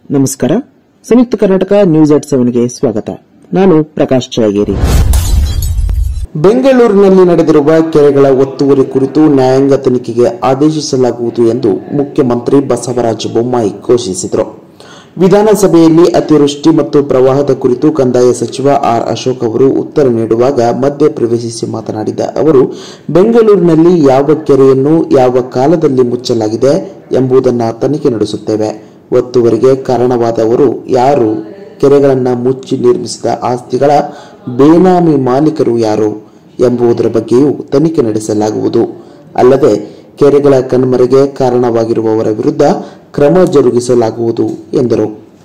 ನಮಸ್ಕಾರ Samyukta Karnataka news at ಸೆವೆನ್ಗೆ ಸ್ವಾಗತ ನಾನು ಪ್ರಕಾಶ್ ಚಳಗೇರಿ ಬೆಂಗಳೂರಿನಲ್ಲಿ ನಡೆದಿರುವ ಕೆರೆಗಳ ಒತ್ತುವರಿ ಕುರಿತು ನ್ಯಾಯಾಂಗ ತನಿಖೆಗೆ ಆದೇಶಿಸಲಾಗುವುದು ಎಂದು ಮುಖ್ಯಮಂತ್ರಿ ಬಸವರಾಜ ಬೊಮ್ಮಾಯಿ ಘೋಷಿಸಿದರು ವಿಧಾನಸಭೆಯಲ್ಲಿ ಅತಿವೃಷ್ಟಿ ಮತ್ತು ಪ್ರವಾಹದ ಕುರಿತು ಕಂದಾಯ ಸಚಿವ ಆರ್ ಅಶೋಕ್ ಅವರು ಉತ್ತರ ನೀಡುವಾಗ ಮಧ್ಯ ಪ್ರವೇಶಿಸಿ ಮಾತನಾಡಿದ ಅವರು ಬೆಂಗಳೂರಿನಲ್ಲಿ ಯಾವ ಕೆರೆಯನ್ನು ಯಾವ ಕಾಲದಲ್ಲಿ ಮುಚ್ಚಲಾಗಿದೆ ಎಂಬುದನ್ನು ತನಿಖೆ ನಡೆಸುತ್ತೇವೆ ಒತ್ತುವರಿಗೆ ಕಾರಣವಾದವರು ಯಾರು ಕೆರೆಗಳನ್ನು ಮುಚ್ಚಿ ನಿರ್ಮಿಸಿದ ಆಸ್ತಿಗಳ ಬೇನಾಮಿ ಮಾಲೀಕರು ಯಾರು ಎಂಬುದರ ಬಗ್ಗೆಯೂ ತನಿಖೆ ನಡೆಸಲಾಗುವುದು ಅಲ್ಲದೆ ಕೆರೆಗಳ ಕಣ್ಮರೆಗೆ ಕಾರಣವಾಗಿರುವವರ ವಿರುದ್ಧ ಕ್ರಮ ಜರುಗಿಸಲಾಗುವುದು ಎಂದರು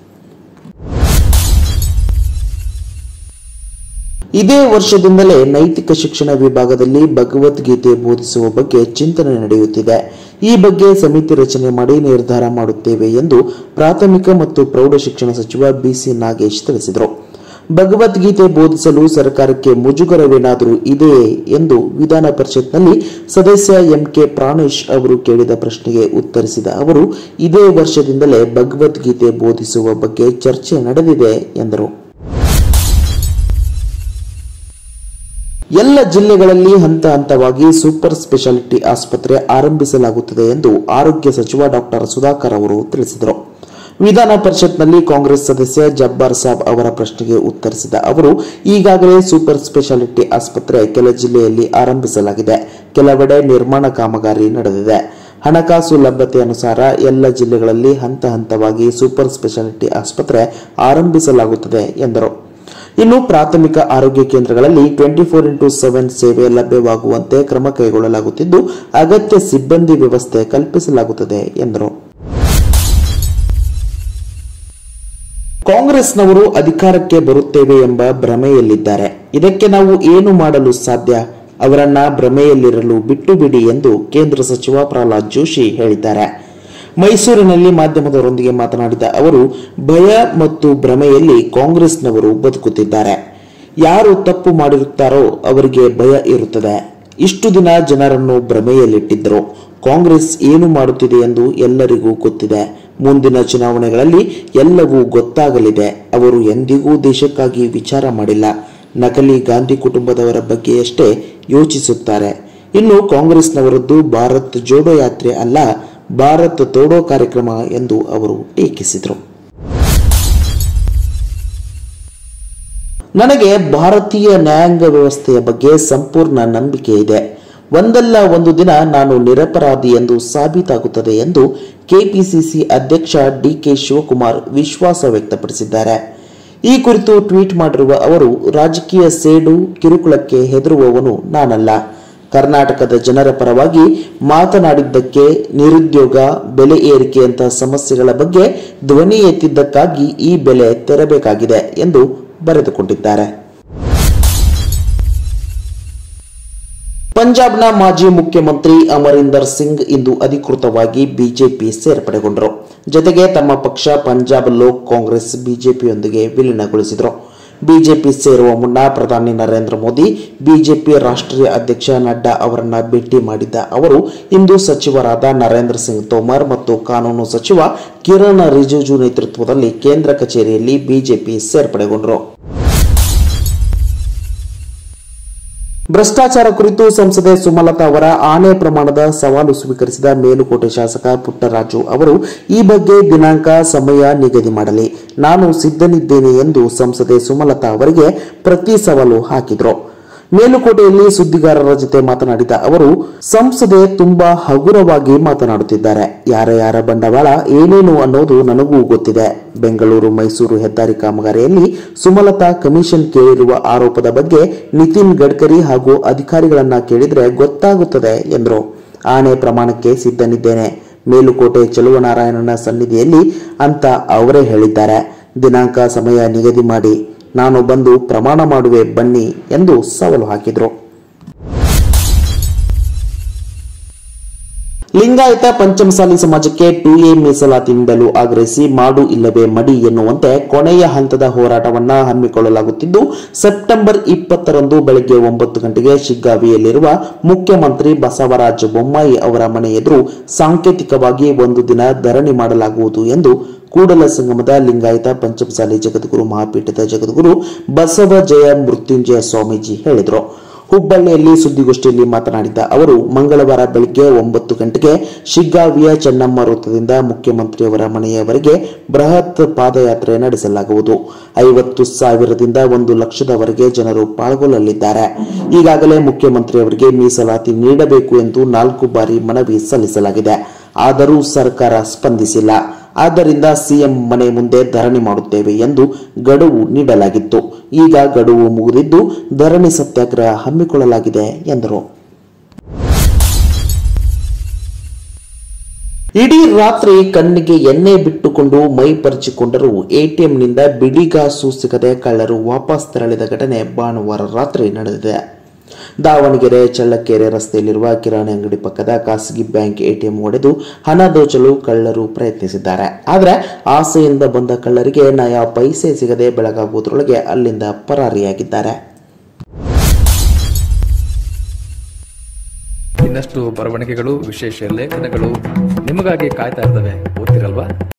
ಇದೇ ವರ್ಷದಿಂದಲೇ ನೈತಿಕ ಶಿಕ್ಷಣ ವಿಭಾಗದಲ್ಲಿ ಭಗವದ್ಗೀತೆ ಬೋಧಿಸುವ ಬಗ್ಗೆ ಚಿಂತನೆ ನಡೆಯುತ್ತಿದೆ ಈ ಬಗ್ಗೆ ಸಮಿತಿ ರಚನೆ ಮಾಡಿ ನಿರ್ಧಾರ ಮಾಡುತ್ತೇವೆ ಎಂದು ಪ್ರಾಥಮಿಕ ಮತ್ತು ಪ್ರೌಢಶಿಕ್ಷಣ ಸಚಿವ ಬಿಸಿ ನಾಗೇಶ್ ತಿಳಿಸಿದರು ಭಗವದ್ಗೀತೆ ಬೋಧಿಸಲು ಸರ್ಕಾರಕ್ಕೆ ಮುಜುಗರವೇನಾದರೂ ಇದೆಯೇ ಎಂದು ವಿಧಾನ ಪರಿಷತ್ನಲ್ಲಿ ಸದಸ್ಯ ಎಂಕೆ ಪ್ರಾಣೇಶ್ ಅವರು ಕೇಳಿದ ಪ್ರಶ್ನೆಗೆ ಉತ್ತರಿಸಿದ ಅವರು ಇದೇ ವರ್ಷದಿಂದಲೇ ಭಗವದ್ಗೀತೆ ಬೋಧಿಸುವ ಬಗ್ಗೆ ಚರ್ಚೆ ನಡೆದಿದೆ ಎಂದರು ಎಲ್ಲ ಜಿಲ್ಲೆಗಳಲ್ಲಿ ಹಂತ ಹಂತವಾಗಿ ಸೂಪರ್ ಸ್ಪೆಷಾಲಿಟಿ ಆಸ್ಪತ್ರೆ ಆರಂಭಿಸಲಾಗುತ್ತದೆ ಎಂದು ಆರೋಗ್ಯ ಸಚಿವ ಡಾಕ್ಟರ್ ಸುಧಾಕರ್ ಅವರು ತಿಳಿಸಿದರು ವಿಧಾನ ಪರಿಷತ್ನಲ್ಲಿ ಕಾಂಗ್ರೆಸ್ ಸದಸ್ಯ ಜಬ್ಬಾರ್ ಸಾಬ್ ಅವರ ಪ್ರಶ್ನೆಗೆ ಉತ್ತರಿಸಿದ ಅವರು ಈಗಾಗಲೇ ಸೂಪರ್ ಸ್ಪೆಷಾಲಿಟಿ ಆಸ್ಪತ್ರೆ ಕೆಲ ಜಿಲ್ಲೆಯಲ್ಲಿ ಆರಂಭಿಸಲಾಗಿದೆ ಕೆಲವೆಡೆ ನಿರ್ಮಾಣ ಕಾಮಗಾರಿ ನಡೆದಿದೆ ಹಣಕಾಸು ಲಭ್ಯತೆ ಅನುಸಾರ ಎಲ್ಲ ಜಿಲ್ಲೆಗಳಲ್ಲಿ ಹಂತ ಹಂತವಾಗಿ ಸೂಪರ್ ಸ್ಪೆಷಾಲಿಟಿ ಆಸ್ಪತ್ರೆ ಆರಂಭಿಸಲಾಗುತ್ತದೆ ಎಂದರು ಇನ್ನು ಪ್ರಾಥಮಿಕ ಆರೋಗ್ಯ ಕೇಂದ್ರಗಳಲ್ಲಿ ಟ್ವೆಂಟಿ ಫೋರ್ ಇಂಟು ಸೆವೆನ್ ಸೇವೆ ಲಭ್ಯವಾಗುವಂತೆ ಕ್ರಮ ಕೈಗೊಳ್ಳಲಾಗುತ್ತಿದ್ದು ಅಗತ್ಯ ಸಿಬ್ಬಂದಿ ವ್ಯವಸ್ಥೆ ಕಲ್ಪಿಸಲಾಗುತ್ತದೆ ಎಂದರು ಕಾಂಗ್ರೆಸ್ನವರು ಅಧಿಕಾರಕ್ಕೆ ಬರುತ್ತೇವೆ ಎಂಬ ಭ್ರಮೆಯಲ್ಲಿದ್ದಾರೆ ಇದಕ್ಕೆ ನಾವು ಏನು ಮಾಡಲು ಸಾಧ್ಯ ಅವರನ್ನ ಭ್ರಮೆಯಲ್ಲಿರಲು ಬಿಟ್ಟು ಬಿಡಿ ಎಂದು ಕೇಂದ್ರ ಸಚಿವ ಪ್ರಹ್ಲಾದ್ ಜೋಶಿ ಹೇಳಿದ್ದಾರೆ ಮೈಸೂರಿನಲ್ಲಿ ಮಾಧ್ಯಮದವರೊಂದಿಗೆ ಮಾತನಾಡಿದ ಅವರು ಭಯ ಮತ್ತು ಭ್ರಮೆಯಲ್ಲಿ ಕಾಂಗ್ರೆಸ್ನವರು ಬದುಕುತ್ತಿದ್ದಾರೆ ಯಾರು ತಪ್ಪು ಮಾಡಿರುತ್ತಾರೋ ಅವರಿಗೆ ಭಯ ಇರುತ್ತದೆ ಇಷ್ಟು ದಿನ ಜನರನ್ನು ಭ್ರಮೆಯಲ್ಲಿಟ್ಟಿದ್ದರು ಕಾಂಗ್ರೆಸ್ ಏನು ಮಾಡುತ್ತಿದೆ ಎಂದು ಎಲ್ಲರಿಗೂ ಗೊತ್ತಿದೆ ಮುಂದಿನ ಚುನಾವಣೆಗಳಲ್ಲಿ ಎಲ್ಲವೂ ಗೊತ್ತಾಗಲಿದೆ ಅವರು ಎಂದಿಗೂ ದೇಶಕ್ಕಾಗಿ ವಿಚಾರ ಮಾಡಿಲ್ಲ ನಕಲಿ ಗಾಂಧಿ ಕುಟುಂಬದವರ ಬಗ್ಗೆಯಷ್ಟೇ ಯೋಚಿಸುತ್ತಾರೆ ಇನ್ನು ಕಾಂಗ್ರೆಸ್ನವರದ್ದು ಭಾರತ್ ಜೋಡೋ ಯಾತ್ರೆ ಅಲ್ಲ ಭಾರತ್ ತೋಡೋ ಕಾರ್ಯಕ್ರಮ ಎಂದು ಅವರು ಟೀಕಿಸಿದರು ನನಗೆ ಭಾರತೀಯ ನ್ಯಾಯಾಂಗ ವ್ಯವಸ್ಥೆಯ ಬಗ್ಗೆ ಸಂಪೂರ್ಣ ನಂಬಿಕೆ ಇದೆ ಒಂದಲ್ಲ ಒಂದು ದಿನ ನಾನು ನಿರಪರಾಧಿ ಎಂದು ಸಾಬೀತಾಗುತ್ತದೆ ಎಂದು ಕೆಪಿಸಿಸಿ ಅಧ್ಯಕ್ಷ ಡಿಕೆ ಶಿವಕುಮಾರ್ ವಿಶ್ವಾಸ ವ್ಯಕ್ತಪಡಿಸಿದ್ದಾರೆ ಈ ಕುರಿತು ಟ್ವೀಟ್ ಮಾಡಿರುವ ಅವರು ರಾಜಕೀಯ ಸೇಡು ಕಿರುಕುಳಕ್ಕೆ ಹೆದರುವವನು ನಾನಲ್ಲ ಕರ್ನಾಟಕದ ಜನರ ಪರವಾಗಿ ಮಾತನಾಡಿದ್ದಕ್ಕೆ ನಿರುದ್ಯೋಗ ಬೆಲೆ ಏರಿಕೆಯಂತಹ ಸಮಸ್ಯೆಗಳ ಬಗ್ಗೆ ಧ್ವನಿ ಎತ್ತಿದ್ದಕ್ಕಾಗಿ ಈ ಬೆಲೆ ತೆರಬೇಕಾಗಿದೆ ಎಂದು ಬರೆದುಕೊಂಡಿದ್ದಾರೆ ಪಂಜಾಬ್ನ ಮಾಜಿ ಮುಖ್ಯಮಂತ್ರಿ ಅಮರಿಂದರ್ ಸಿಂಗ್ ಇಂದು ಅಧಿಕೃತವಾಗಿ ಬಿಜೆಪಿ ಸೇರ್ಪಡೆಗೊಂಡರು ಜೊತೆಗೆ ತಮ್ಮ ಪಕ್ಷ ಪಂಜಾಬ್ ಲೋಕ್ ಕಾಂಗ್ರೆಸ್ ಬಿಜೆಪಿಯೊಂದಿಗೆ ವಿಲೀನಗೊಳಿಸಿದರು ಬಿಜೆಪಿ ಸೇರುವ ಮುನ್ನ ಪ್ರಧಾನಿ ನರೇಂದ್ರ ಮೋದಿ ಬಿಜೆಪಿ ರಾಷ್ಟ್ರೀಯ ಅಧ್ಯಕ್ಷ ನಡ್ಡಾ ಅವರನ್ನ ಭೇಟಿ ಮಾಡಿದ್ದ ಅವರು ಇಂದು ಸಚಿವರಾದ ನರೇಂದ್ರ ಸಿಂಗ್ ತೋಮರ್ ಮತ್ತು ಕಾನೂನು ಸಚಿವ ಕಿರಣ್ ರಿಜಿಜು ನೇತೃತ್ವದಲ್ಲಿ ಕೇಂದ್ರ ಕಚೇರಿಯಲ್ಲಿ ಬಿಜೆಪಿ ಸೇರ್ಪಡೆಗೊಂಡರು ಭ್ರಷ್ಟಾಚಾರ ಕುರಿತು ಸಂಸದೆ ಸುಮಲತಾ ಅವರ ಆನೆ ಪ್ರಮಾಣದ ಸವಾಲು ಸ್ವೀಕರಿಸಿದ ಮೇಲುಕೋಟೆ ಶಾಸಕ ಪುಟ್ಟರಾಜು ಅವರು ಈ ಬಗ್ಗೆ ದಿನಾಂಕ ಸಮಯ ನಿಗದಿ ಮಾಡಲಿ ನಾನು ಸಿದ್ಧನಿದ್ದೇನೆ ಎಂದು ಸಂಸದೆ ಸುಮಲತಾ ಅವರಿಗೆ ಪ್ರತಿ ಸವಾಲು ಹಾಕಿದರು ಮೇಲುಕೋಟೆಯಲ್ಲಿ ಸುದ್ದಿಗಾರರ ಜೊತೆ ಮಾತನಾಡಿದ ಅವರು ಸಂಸದೆ ತುಂಬಾ ಹಗುರವಾಗಿ ಮಾತನಾಡುತ್ತಿದ್ದಾರೆ ಯಾರ ಯಾರ ಬಂಡವಾಳ ಏನೇನು ಅನ್ನೋದು ನನಗೂ ಗೊತ್ತಿದೆ ಬೆಂಗಳೂರು ಮೈಸೂರು ಹೆದ್ದಾರಿ ಕಾಮಗಾರಿಯಲ್ಲಿ ಸುಮಲತಾ ಕಮಿಷನ್ ಕೇಳಿರುವ ಆರೋಪದ ಬಗ್ಗೆ ನಿತಿನ್ ಗಡ್ಕರಿ ಹಾಗೂ ಅಧಿಕಾರಿಗಳನ್ನ ಕೇಳಿದ್ರೆ ಗೊತ್ತಾಗುತ್ತದೆ ಎಂದರು ಆನೆ ಪ್ರಮಾಣಕ್ಕೆ ಸಿದ್ಧನಿದ್ದೇನೆ ಮೇಲುಕೋಟೆ ಚೆಲುವನಾರಾಯಣನ ಸನ್ನಿಧಿಯಲ್ಲಿ ಅಂತ ಅವರೇ ಹೇಳಿದ್ದಾರೆ ದಿನಾಂಕ ಸಮಯ ನಿಗದಿ ಮಾಡಿ ನಾನು ಬಂದು ಪ್ರಮಾಣ ಮಾಡುವೆ ಬನ್ನಿ ಎಂದು ಸವಾಲು ಹಾಕಿದರು ಲಿಂಗಾಯತ ಪಂಚಮಸಾಲಿ ಸಮಾಜಕ್ಕೆ ಟು ಎ ಮೀಸಲಾತಿ ನೀಡಲು ಆಗ್ರಹಿಸಿ ಮಾಡು ಇಲ್ಲವೇ ಮಡಿ ಎನ್ನುವಂತೆ ಕೊನೆಯ ಹಂತದ ಹೋರಾಟವನ್ನ ಹಮ್ಮಿಕೊಳ್ಳಲಾಗುತ್ತಿದ್ದು ಸೆಪ್ಟೆಂಬರ್ ಇಪ್ಪತ್ತರಂದು ಬೆಳಗ್ಗೆ ಒಂಬತ್ತು ಗಂಟೆಗೆ ಶಿಗ್ಗಾವಿಯಲ್ಲಿರುವ ಮುಖ್ಯಮಂತ್ರಿ ಬಸವರಾಜ ಬೊಮ್ಮಾಯಿ ಅವರ ಮನೆ ಎದುರು ಸಾಂಕೇತಿಕವಾಗಿ ಒಂದು ದಿನ ಧರಣಿ ಮಾಡಲಾಗುವುದು ಎಂದು ಕೂಡಲ ಸಂಗಮದ ಲಿಂಗಾಯತ ಪಂಚಮಸಾಲಿ ಜಗದ್ಗುರು ಮಹಾಪೀಠದ ಜಗದ್ಗುರು ಬಸವ ಜಯ ಮೃತ್ಯುಂಜಯ ಸ್ವಾಮೀಜಿ ಹೇಳಿದರು ಹುಬ್ಬಳ್ಳಿಯಲ್ಲಿ ಸುದ್ದಿಗೋಷ್ಠಿಯಲ್ಲಿ ಮಾತನಾಡಿದ ಅವರು ಮಂಗಳವಾರ ಬೆಳಗ್ಗೆ ಒಂಬತ್ತು ಗಂಟೆಗೆ ಶಿಗ್ಗಾವಿಯ ಚೆನ್ನಮ್ಮ ವೃತ್ತದಿಂದ ಮುಖ್ಯಮಂತ್ರಿಯವರ ಮನೆಯವರೆಗೆ ಬೃಹತ್ ಪಾದಯಾತ್ರೆ ನಡೆಸಲಾಗುವುದು ಐವತ್ತು ಸಾವಿರದಿಂದ ಒಂದು ಲಕ್ಷದವರೆಗೆ ಜನರು ಪಾಲ್ಗೊಳ್ಳಲಿದ್ದಾರೆ ಈಗಾಗಲೇ ಮುಖ್ಯಮಂತ್ರಿಯವರಿಗೆ ಮೀಸಲಾತಿ ನೀಡಬೇಕು ಎಂದು ನಾಲ್ಕು ಬಾರಿ ಮನವಿ ಸಲ್ಲಿಸಲಾಗಿದೆ ಆದರೂ ಸರ್ಕಾರ ಸ್ಪಂದಿಸಿಲ್ಲ ಆದ್ದರಿಂದ ಸಿಎಂ ಮನೆ ಮುಂದೆ ಧರಣಿ ಮಾಡುತ್ತೇವೆ ಎಂದು ಗಡುವು ನೀಡಲಾಗಿತ್ತು ಈಗ ಗಡುವು ಮುಗಿದಿದ್ದು ಧರಣಿ ಸತ್ಯಾಗ್ರಹ ಹಮ್ಮಿಕೊಳ್ಳಲಾಗಿದೆ ಎಂದರು ಇಡೀ ರಾತ್ರಿ ಕಣ್ಣಿಗೆ ಎಣ್ಣೆ ಬಿಟ್ಟುಕೊಂಡು ಮೈ ಪರಚಿಕೊಂಡರೂ ಎಟಿಎಂನಿಂದ ಬಿಡಿಗಾಸು ಸಿಗದೆ ಕಳ್ಳರು ವಾಪಸ್ ತೆರಳಿದ ಘಟನೆ ಭಾನುವಾರ ರಾತ್ರಿ ನಡೆದಿದೆ ದಾವಣಗೆರೆ ಚಳ್ಳಕೆರೆ ರಸ್ತೆಯಲ್ಲಿರುವ ಕಿರಾಣಿ ಅಂಗಡಿ ಪಕ್ಕದ ಖಾಸಗಿ ಬ್ಯಾಂಕ್ ಎಟಿಎಂ ಒಡೆದು ಹಣ ದೋಚಲು ಕಳ್ಳರು ಪ್ರಯತ್ನಿಸಿದ್ದಾರೆ ಆದರೆ ಆಸೆಯಿಂದ ಬಂದ ಕಳ್ಳರಿಗೆ ನಯಾ ಪೈಸೆ ಸಿಗದೆ ಬೆಳಗಾಗುವುದರೊಳಗೆ ಅಲ್ಲಿಂದ ಪರಾರಿಯಾಗಿದ್ದಾರೆ ಇನ್ನಷ್ಟು ಬರವಣಿಗೆಗಳು ವಿಶೇಷ ಲೇಖನಗಳು ನಿಮಗಾಗಿ ಕಾಯ್ತಾ ಇರ್ತವೆ ಓದ್ತಿರಲ್ವಾ